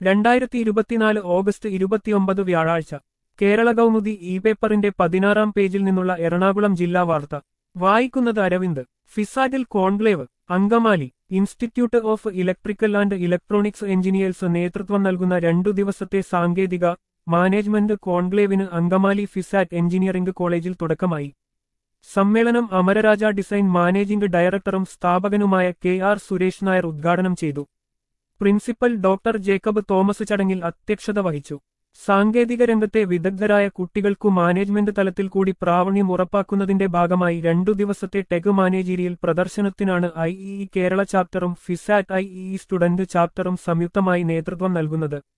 രണ്ടായിരത്തി ഇരുപത്തിനാല് ഓഗസ്റ്റ് ഇരുപത്തിയൊമ്പത് വ്യാഴാഴ്ച കേരള കൗമുദി ഇ പേപ്പറിന്റെ പതിനാറാം പേജിൽ നിന്നുള്ള എറണാകുളം ജില്ലാ വാർത്ത വായിക്കുന്നത് അരവിന്ദ് ഫിസാറ്റിൽ conclave Angamaly institute of electrical and electronics engineers നേതൃത്വം നൽകുന്ന രണ്ടു ദിവസത്തെ സാങ്കേതിക മാനേജ്മെന്റ് കോൺക്ലേവിന് അങ്കമാലി ഫിസാറ്റ് എഞ്ചിനീയറിംഗ് കോളേജിൽ തുടക്കമായി സമ്മേളനം അമരരാജ ഡിസൈൻ മാനേജിംഗ് ഡയറക്ടറും സ്ഥാപകനുമായ കെ ആർ സുരേഷ് നായർ ഉദ്ഘാടനം ചെയ്തു പ്രിൻസിപ്പൽ ഡോക്ടർ ജേക്കബ് തോമസ് ചടങ്ങിൽ അധ്യക്ഷത വഹിച്ചു സാങ്കേതിക രംഗത്തെ വിദഗ്ധരായ കുട്ടികൾക്കു മാനേജ്മെന്റ് തലത്തിൽ കൂടി പ്രാവണ്യം ഉറപ്പാക്കുന്നതിന്റെ ഭാഗമായി രണ്ടു ദിവസത്തെ ടെക് മാനേജീരിയൽ പ്രദർശനത്തിനാണ് ഐ ഇ കേരള ചാപ്റ്ററും ഫിസാറ്റ് ഐ ഇ സ്റ്റുഡന്റ് ചാപ്റ്ററും സംയുക്തമായി നേതൃത്വം നൽകുന്നത്